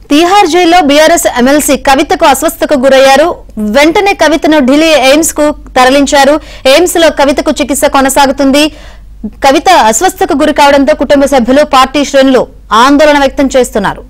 తీహార్ జైల్లో BRS MLC కవితకు అస్వస్థతకు గురయ్యారు వెంటనే కవితను ఢిల్లీ ఎయిమ్స్ కు తరలించారు ఎయిమ్స్ లో కవితకు చికిత్స కొనసాగుతుంది కవిత అస్వస్థతకు గురి కావడంతో కుటుంబ సభ్యులు పార్టీ శ్రేణులు ఆందోళన వ్యక్తం చేస్తున్నారు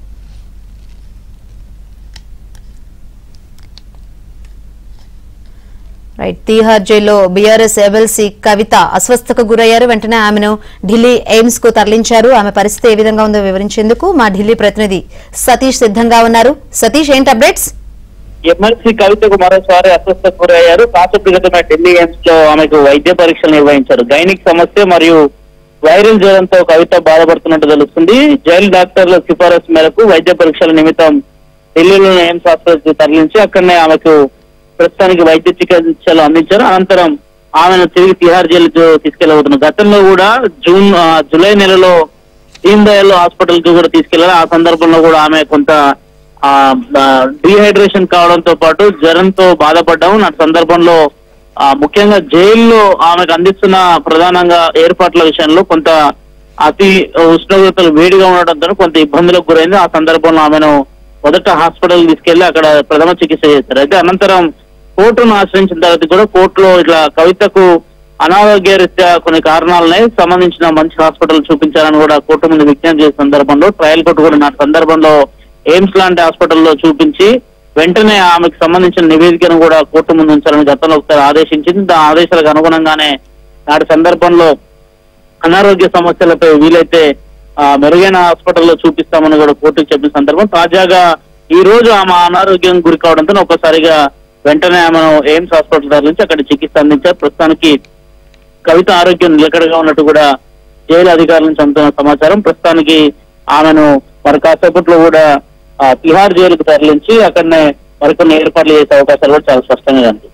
రైట్ తీహార్ జైల్లో బీఆర్ఎస్ ఎమ్మెల్సీ కవిత అస్వస్థతకు గురయ్యారు వెంటనే ఆమెను ఢిల్లీ ఎయిమ్స్ కు తరలించారు ఆమె పరిస్థితి ఏ విధంగా ఉందో వివరించేందుకు మా ఢిల్లీ ప్రతినిధి సతీష్ సిద్ధంగా ఉన్నారు సతీష్ ఏంటి అప్డేట్స్ ఎమ్మెల్సీ కవితకు మరోసారి అస్వస్థకు గురయ్యారు కాసేపు క్రితమే ఢిల్లీ ఎయిమ్స్ లో ఆమెకు వైద్య పరీక్షలు నిర్వహించారు గైనిక్ సమస్య మరియు వైరల్ జ్వరంతో కవిత బాధపడుతున్నట్టు తెలుస్తుంది జైలు డాక్టర్ల సిఫారసు మేరకు వైద్య పరీక్షల నిమిత్తం ఢిల్లీలోని ఎయిమ్స్ ఆసుపత్రికి తరలించి అక్కడనే ఆమెకు ప్రస్తుతానికి వైద్య చికిత్సలు అందించారు అనంతరం ఆమెను తిరిగి తిహార్ జైలు తీసుకెళ్లబోతున్నారు గతంలో కూడా జూన్ ఆ, జూలై నెలలో దీన్ దయాల్ హాస్పిటల్ కి కూడా తీసుకెళ్లారు ఆ సందర్భంలో కూడా ఆమె కొంత డీహైడ్రేషన్ కావడంతో పాటు జ్వరంతో బాధపడ్డాము నా సందర్భంలో ఆ, ముఖ్యంగా జైల్లో ఆమెకు అందిస్తున్న ప్రధానంగా ఏర్పాట్ల విషయంలో కొంత అతి ఉష్ణోగ్రతలు వేడిగా ఉండడంతో కొంత ఇబ్బందులకు గురైంది ఆ సందర్భంలో ఆమెను మొదట హాస్పిటల్ తీసుకెళ్లి అక్కడ ప్రథమ చికిత్స చేశారు అయితే అనంతరం కోర్టును ఆశ్రయించిన తర్వాత కూడా కోర్టులో ఇట్లా కవితకు అనారోగ్య రీత్యా కొన్ని కారణాలనే సంబంధించిన మంచి హాస్పిటల్ చూపించాలని కూడా కోర్టు ముందు విజ్ఞప్తి చేసిన సందర్భంలో ట్రయల్ కోర్టు కూడా నా సందర్భంలో ఎయిమ్స్ లాంటి హాస్పిటల్లో చూపించి వెంటనే ఆమెకు సంబంధించిన నివేదికను కూడా కోర్టు ముందు ఉంచాలని గతంలో ఒకసారి ఆదేశించింది ఆ ఆదేశాలకు అనుగుణంగానే నాటి సందర్భంలో అనారోగ్య సమస్యలపై వీలైతే ఆ, మెరుగైన హాస్పిటల్లో చూపిస్తామని కూడా కోర్టుకు చెప్పిన సందర్భం తాజాగా ఈ రోజు ఆమె అనారోగ్యం గురి కావడంతో ఒక్కసారిగా వెంటనే ఆమెను ఎయిమ్స్ హాస్పిటల్ తరలించి అక్కడ చికిత్స అందించారు ప్రస్తుతానికి కవిత ఆరోగ్యం నిలకడగా ఉన్నట్టు కూడా జైలు అధికారుల నుంచి అందుతున్న సమాచారం ప్రస్తుతానికి ఆమెను మరి కాసేపట్లో కూడా ఆ, తిహార్ జైలుకు తరలించి అక్కడనే మరికొన్ని ఏర్పాట్లు చేసే అవకాశాలు కూడా చాలా స్పష్టంగా కనిపిస్తాయి